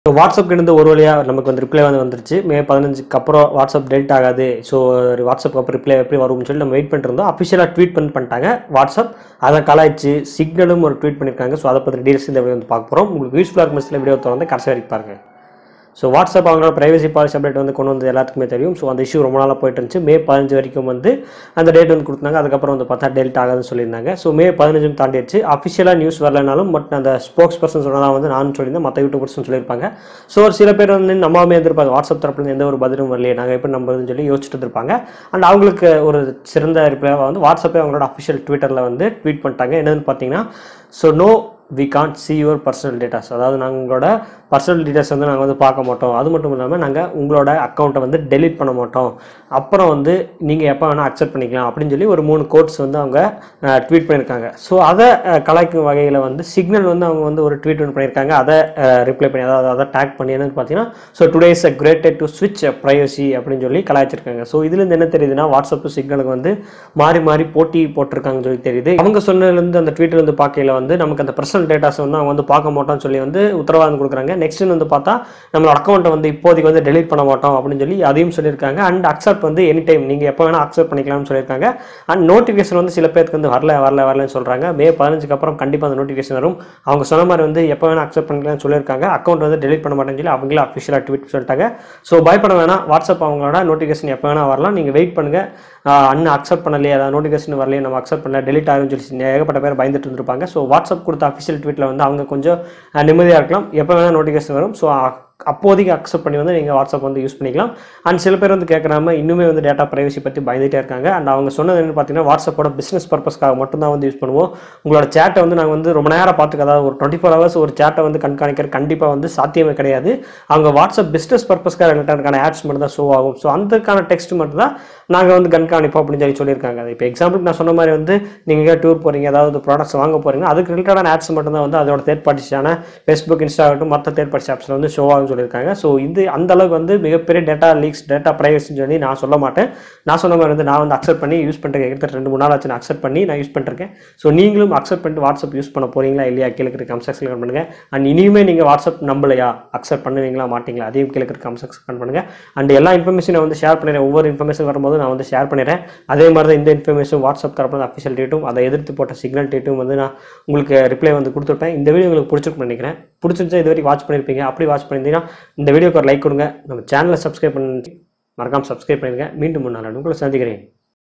so வாட்ஸ்அப்க்கு இருந்து ஒரு வழியாக நமக்கு வந்து ரிப்ளை வந்து வந்துருச்சு மே பதினஞ்சுக்கு அப்புறம் வாட்ஸ்அப் டெலிட் ஆகாது ஸோ வாட்ஸ்அப் அப்புறம் ரிப்ளை எப்படி வரும்னு சொல்லி நம்ம வெயிட் பண்ணிட்டு இருந்தோம் அஃபிஷியலாக ட்வீட் பண்ணி பண்ணிட்டாங்க வாட்ஸ்அப் அதை கலாய்ச்சி சிக்னலும் ஒரு ட்வீட் பண்ணியிருக்காங்க ஸோ அதை பற்றி டீல்ஸ் இந்த வீடியோ வந்து பார்க்க போகிறோம் உங்களுக்கு யூஸ்ஃபுல்லாக இருக்கும் பட்சத்தில் வீடியோ வந்து கடைசி வரைக்கும் பாருங்க ஸோ வாட்ஸ்அப் அவங்களோட ப்ரைவசி பாலிசி அப்டேட் வந்து கொண்டு வந்தது எல்லாத்துக்குமே தெரியும் ஸோ அந்த இஷ்யூ ரொம்ப நாளாக போயிட்டு இருந்துச்சு மே பதினஞ்சு வரைக்கும் வந்து அந்த டேட் வந்து கொடுத்தாங்க அதுக்கப்புறம் வந்து பார்த்தா டெலிட் ஆகாதுன்னு சொல்லியிருந்தாங்க ஸோ மே பதினஞ்சும் தாண்டிடுச்சு அஃபிஷியலாக நியூஸ் வரலனாலும் பட் அந்த ஸ்போக்ஸ் பர்சன் சொன்னதான் வந்து நானும் சொல்லியிருந்தேன் மற்ற யூடியூபர்ஸும் சொல்லியிருப்பாங்க ஸோ ஒரு சில பேர் வந்து நம்பாமே இருந்திருப்பாங்க வாட்ஸ்அப் தரப்புல எந்த ஒரு பதிலும் வரலையே நாங்கள் எப்படி நம்புறதுன்னு சொல்லி யோசிச்சுட்டு இருந்திருப்பாங்க அண்ட் அவங்களுக்கு ஒரு சிறந்த ரிப்ளைவாக வந்து வாட்ஸ்அப்பே அவங்களோட அஃபிஷியல் ட்விட்டரில் வந்து ட்வீட் பண்ணிட்டாங்க என்னன்னு பார்த்தீங்கன்னா so no we can't see your personal datas அதாவது நாங்கள் உங்களோட பர்சனல் டீட்டெயில்ஸ் வந்து நாங்கள் வந்து பார்க்க மாட்டோம் அது மட்டும் இல்லாமல் நாங்கள் உங்களோட அக்கௌண்ட்டை வந்து டெலீட் பண்ண மாட்டோம் அப்புறம் வந்து நீங்கள் எப்போ வேணால் அக்செப்ட் பண்ணிக்கலாம் அப்படின்னு சொல்லி ஒரு மூணு கோட்ஸ் வந்து அவங்க ட்வீட் பண்ணியிருக்காங்க ஸோ அதை அஹ், கலாய்க்கும் வகையில் வந்து சிக்னல் வந்து அவங்க வந்து ஒரு ட்வீட் ஒன்று பண்ணியிருக்காங்க அதை ரிப்ளை பண்ணி அதாவது அதை டேக் பண்ணி என்னன்னு பார்த்தீங்கன்னா so today is a great day to ஸ்விட்ச் ப்ரைவசி அப்படின்னு சொல்லி கலாய்ச்சிருக்காங்க ஸோ இதுலேருந்து என்ன தெரியுதுன்னா வாட்ஸ்அப் சிக்னலுக்கு வந்து மாறி மாறி போட்டி போட்டிருக்காங்கன்னு சொல்லி தெரியுது அவங்க சொன்னதுலேருந்து அந்த ட்வீட்டில் வந்து பார்க்கையில வந்து நமக்கு அந்த பர்சனல் டேட்டாஸ் வந்து அவங்க வந்து பார்க்க மாட்டோம்னு சொல்லி வந்து உத்தரவாதம் கொடுக்குறாங்க நெக்ஸ்ட் வந்து பார்த்தா நம்மளோட அக்கௌண்ட்டை வந்து இப்போதைக்கு வந்து டெலீட் பண்ண மாட்டோம் அப்படின்னு சொல்லி அதையும் சொல்லியிருக்காங்க அண்ட் அக்செப்ட் வந்து எனி டைம் நீங்கள் எப்போ வேணால் அக்செப்ட் பண்ணிக்கலாம்னு சொல்லியிருக்காங்க அண்ட் நோட்டிஃபிகேஷன் வந்து சில பேருக்கு வந்து வரல வரல வரலன்னு சொல்கிறாங்க மே பதினஞ்சுக்கு அப்புறம் கண்டிப்பாக அந்த நோட்டிஃபிகேஷன் வரும் அவங்க சொன்ன மாதிரி வந்து எப்போ வேணால் அக்செப்ட் பண்ணிக்கலாம்னு சொல்லியிருக்காங்க அக்கௌண்ட் வந்து டெலீட் பண்ண மாட்டேன்னு சொல்லி அவங்களே அஃபிஷியலாக ட்வீட் சொல்லிட்டாங்க ஸோ பயப்பட வேணாம் வாட்ஸ்அப் அவங்களோட நோட்டிஃபிகேஷன் எப்போ வேணால் வரலாம் நீங்கள் வெயிட் பண்ணுங்கள் அண்ணன் அக்செப்ட் பண்ணலையே அதாவது நோட்டிஃபிகேஷன் வரலையே நம்ம அக்செப்ட் பண்ணல டெலிட் ஆகும்னு சொல்லி ஏகப்பட்ட பேர் பயந்துட்டு இருந்திருப்பாங்க ஸோ வாட்ஸ்அப் கொடுத்த அஃபிஷியல் ட்வீட்டில் வந்து அவங்க கொஞ்சம் அஹ், நிம்மதியாக இருக்கலாம் எப்போ வேணால் நோட்டிஃபிகேஷன் வரும் ஸோ அப்போதைக்கு அக்செப்ட் பண்ணி வந்து நீங்கள் வாட்ஸ்அப் வந்து யூஸ் பண்ணிக்கலாம் அண்ட் சில பேர் வந்து கேட்குறாம இன்னுமே வந்து டேட்டா ப்ரைவசி பற்றி பயந்துட்டே இருக்காங்க அண்ட் அவங்க சொன்னது என்னன்னு பார்த்தீங்கன்னா வாட்ஸ்அப்போட பிஸ்னஸ் பர்பஸ்க்காக மட்டும்தான் வந்து யூஸ் பண்ணுவோம் உங்களோட சேட்டை வந்து நாங்கள் வந்து ரொம்ப நேரம் பார்த்துக்க அதாவது ஒரு டுவெண்ட்டி ஃபோர் ஹவர்ஸ் ஒரு சேட்டை வந்து கண்காணிக்கிற கண்டிப்பாக வந்து சாத்தியமே கிடையாது அவங்க வாட்ஸ்அப் பிஸ்னஸ் பர்பஸ்க்காக ரிலேட்டடான ஆட்ஸ் மட்டும் தான் ஷோ ஆகும் ஸோ அதுக்கான டெக்ஸ்ட் மட்டும் தான் நாங்கள் வந்து கண்காணிப்போம் அப்படின்னு சொல்லி சொல்லியிருக்காங்க இப்போ எக்ஸாம்பிளுக்கு நான் சொன்ன மாதிரி வந்து நீங்கள் டூர் போகிறீங்க அதாவது ப்ராடக்ட்ஸ் வாங்க போகிறீங்க அதுக்கு ரிலேட்டடான ஆட்ஸ் மட்டும் தான் வந்து அதோட தேர்ட் பார்ட்டிஸான ஃபேஸ்புக் இன்ஸ்டா ஆகட்டும் மற்ற தேர்ட் பார்ட்டி ஆப்ஸில் வந்து ஷோ ஆகும்னு சொல்லியிருக்காங்க ஸோ இது அந்த அளவுக்கு வந்து மிகப்பெரிய டேட்டா லீக்ஸ் டேட்டா ப்ரைவசின்னு சொல்லி நான் சொல்ல மாட்டேன் நான் சொன்ன மாதிரி வந்து நான் வந்து அக்செப்ட் பண்ணி யூஸ் பண்ணுறேன் கிட்டத்தட்ட ரெண்டு மூணு நாள் ஆச்சு நான் அக்செப்ட் பண்ணி நான் யூஸ் பண்ணிருக்கேன் ஸோ நீங்களும் அக்செப்ட் பண்ணிட்டு வாட்ஸ்அப் யூஸ் பண்ண போறீங்களா இல்லையா கீழே இருக்கிற கம்செக்ஷன் கமெண்ட் பண்ணுங்க அண்ட் இனிமே நீங்கள் வாட்ஸ்அப் நம்பலையா அக்செப்ட் பண்ணுவீங்களா மாட்டீங்களா அதையும் கீழே இருக்கிற கம்செக்ஷன் கமெண்ட் பண்ணுங்க அண்ட் எல்லா இன்ஃபர்மேஷனை வந்து ஷேர் பண்ணிடுறேன் ஒவ்வொரு இன்ஃபர்மேஷன் வரும்போது நான் வந்து ஷேர் பண்ணிடுறேன் அதே மாதிரி தான் இந்த இன்ஃபர்மேஷன் வாட்ஸ்அப் தரப்பு அஃபிஷியல் டேட்டும் அதை எதிர்த்து போட்ட சிக்னல் டேட்டும் வந்து நான் உங்களுக்கு ரிப்ளை வந்து கொடுத்துருப்பேன் இந்த வீடியோ உங்களுக்கு பிடிச்சிருக்கும்னு நினைக்கிறேன் பிடிச்சிருந்தா இது வரைக்கும் வாட்ச் பண்ணியிருப்பீங்க அப்படி வாட்ச் பண்ணியிருந்தீங்கன்னா இந்த வீடியோக்கு ஒரு லைக் கொடுங்க நம்ம சேனலை சப்ஸ்கிரைப் பண்ணி மறக்காம சப்ஸ்கிரைப் பண்ணிடுங்க மீண்டும் ஒரு நாள் உங்களை சந்திக்கிறேன்